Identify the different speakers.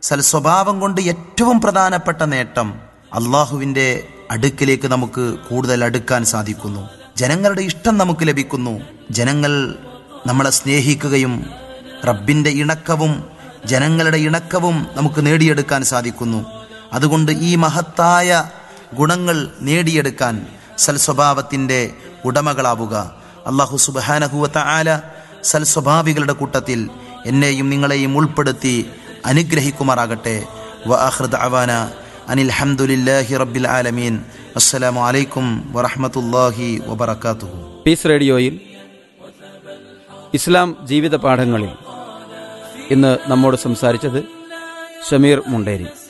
Speaker 1: സൽസ്വഭാവം കൊണ്ട് ഏറ്റവും പ്രധാനപ്പെട്ട നേട്ടം അള്ളാഹുവിൻ്റെ അടുക്കിലേക്ക് നമുക്ക് കൂടുതൽ അടുക്കാൻ സാധിക്കുന്നു ജനങ്ങളുടെ ഇഷ്ടം നമുക്ക് ലഭിക്കുന്നു ജനങ്ങൾ നമ്മളെ സ്നേഹിക്കുകയും റബ്ബിൻ്റെ ഇണക്കവും ജനങ്ങളുടെ ഇണക്കവും നമുക്ക് നേടിയെടുക്കാൻ സാധിക്കുന്നു അതുകൊണ്ട് ഈ മഹത്തായ ഗുണങ്ങൾ നേടിയെടുക്കാൻ സൽസ്വഭാവത്തിൻ്റെ ഉടമകളാവുക അള്ളാഹു സുബാനഹുവത്ത ആല സൽസ്വഭാവികളുടെ കൂട്ടത്തിൽ എന്നെയും നിങ്ങളെയും ഉൾപ്പെടുത്തി അനുഗ്രഹിക്കുമാറാകട്ടെ വ ആഹ്റദ് അവാന അനിൽ ഹംദുലില്ലാഹി റബ്ബിൽ ആലമീൻ അസ്സലാമു അലൈക്കും വറഹ്മത്തുള്ളാഹി വബറകാതുഹു
Speaker 2: പീസ് റേഡിയോയിൽ ഇസ്ലാം ജീവിത പാഠങ്ങളിൽ ഇന്ന് നമ്മോട് സംസാരിച്ചത് ഷമീർ മുണ്ടേരി